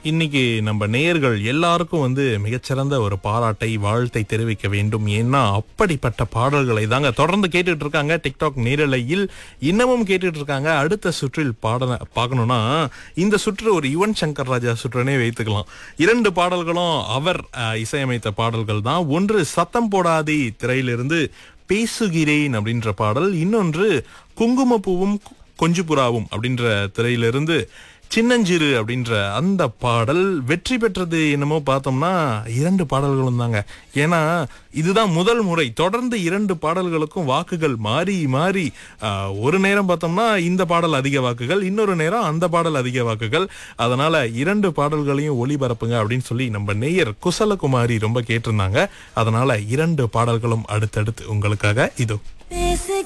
இன்னைக்கு நம்ம நேயர்கள் எல்லாருக்கும் வந்து மிகச்சிறந்த ஒரு பாராட்டை வாழ்த்தை தெரிவிக்க வேண்டும் ஏன்னா அப்படிப்பட்ட பாடல்களை தாங்க தொடர்ந்து கேட்டுட்டு இருக்காங்க டிக்டாக் நேரலையில் இன்னமும் கேட்டுட்டு இருக்காங்க அடுத்த சுற்றில் பாட பார்க்கணும்னா இந்த சுற்று ஒரு யுவன் சங்கர் ராஜா சுற்றுனே வைத்துக்கலாம் இரண்டு பாடல்களும் அவர் அஹ், இசையமைத்த பாடல்கள் தான் ஒன்று சத்தம் போடாதே திரையிலிருந்து பேசுகிறேன் அப்படின்ற பாடல் இன்னொன்று குங்குமப்பூவும் கொஞ்சு புறாவும் அப்படின்ற திரையிலிருந்து சின்னஞ்சிறு அப்படின்ற அந்த பாடல் வெற்றி பெற்றது என்னமோ பார்த்தோம்னா இரண்டு பாடல்களும் தாங்க ஏன்னா இதுதான் முதல் முறை தொடர்ந்து இரண்டு பாடல்களுக்கும் வாக்குகள் மாறி மாறி ஆஹ், ஒரு நேரம் பார்த்தோம்னா இந்த பாடல் அதிக வாக்குகள் இன்னொரு நேரம் அந்த பாடல் அதிக வாக்குகள் அதனால இரண்டு பாடல்களையும் ஒளிபரப்புங்க அப்படின்னு சொல்லி நம்ம நேயர் குசலகுமாரி ரொம்ப கேட்டிருந்தாங்க அதனால இரண்டு பாடல்களும் அடுத்தடுத்து உங்களுக்காக இதோ பேசுகிறேன்